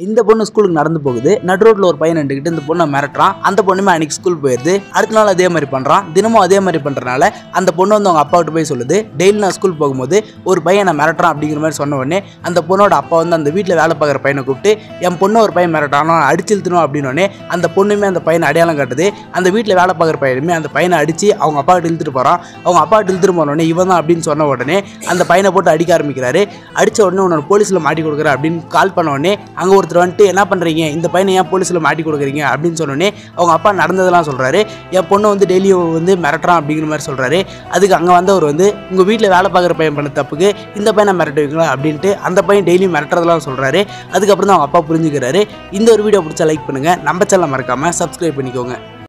இந்த பொண்ணு ஸ்கூலுக்கு நடந்து போகுது நடு ரோட்ல ஒரு பையன் நின்றுக்கிட்டு இந்த பொண்ணை மிரட்டுறான் அந்த பொண்ணுமே அன்னைக்கு ஸ்கூல் போயிருது அடுத்த நாள் அதே மாதிரி பண்றான் தினமும் அதே மாதிரி பண்றனால அந்த பொண்ணு வந்து அவங்க அப்பாவிட்ட போய் சொல்லுது டெய்லி நான் ஸ்கூல் போகும்போது ஒரு பையன் நான் மிரட்டுறான் அப்படிங்கிற மாதிரி சொன்ன உடனே அந்த பொண்ணோட அப்பா வந்து அந்த வீட்டில் வேலை பார்க்குற பையனை கூப்பிட்டு என் பொண்ணு ஒரு பையன் மிரட்டானோ அடிச்சு இழுத்தணும் அப்படின்னோடனே அந்த பொண்ணுமே அந்த பையனை அடையாளம் காட்டுது அந்த வீட்டில் வேலை பார்க்குற பையனுமே அந்த பையனை அடிச்சு அவங்க அப்பா கிட்ட இழுத்துட்டு போறான் அவங்க அப்பா கிட்ட இழுத்துட்டு போனோடனே இவன் தான் அப்படின்னு சொன்ன உடனே அந்த பையனை போட்டு அடிக்க ஆரம்பிக்கிறாரு அடிச்ச உடனே உன்னோட போலீஸில் மாட்டி கொடுக்குற அப்படின்னு கால் பண்ண உடனே அங்கே ஒருத்தர் வந்துட்டு என்ன பண்ணுறீங்க இந்த பையனை ஏன் போலீஸில் மாட்டி கொடுக்குறீங்க அப்படின்னு சொன்னோடனே அவங்க அப்பா நடந்ததெல்லாம் சொல்கிறாரு என் பொண்ணு வந்து டெய்லியும் வந்து மிரட்டுறான் அப்படிங்கிற மாதிரி சொல்கிறாரு அதுக்கு அங்கே வந்தவர் வந்து உங்கள் வீட்டில் வேலை பார்க்குற பையன் பண்ண தப்புக்கு இந்த பையனை மிரட்டுவீங்களா அப்படின்ட்டு அந்த பையன் டெய்லியும் மிரட்டுறதெல்லாம் சொல்கிறாரு அதுக்கப்புறம் தான் அவங்க அப்பா புரிஞ்சுக்கிறாரு இந்த ஒரு வீடியோ பிடிச்சா லைக் பண்ணுங்கள் நம்ம சேனலை மறக்காமல் சப்ஸ்கிரைப் பண்ணிக்கோங்க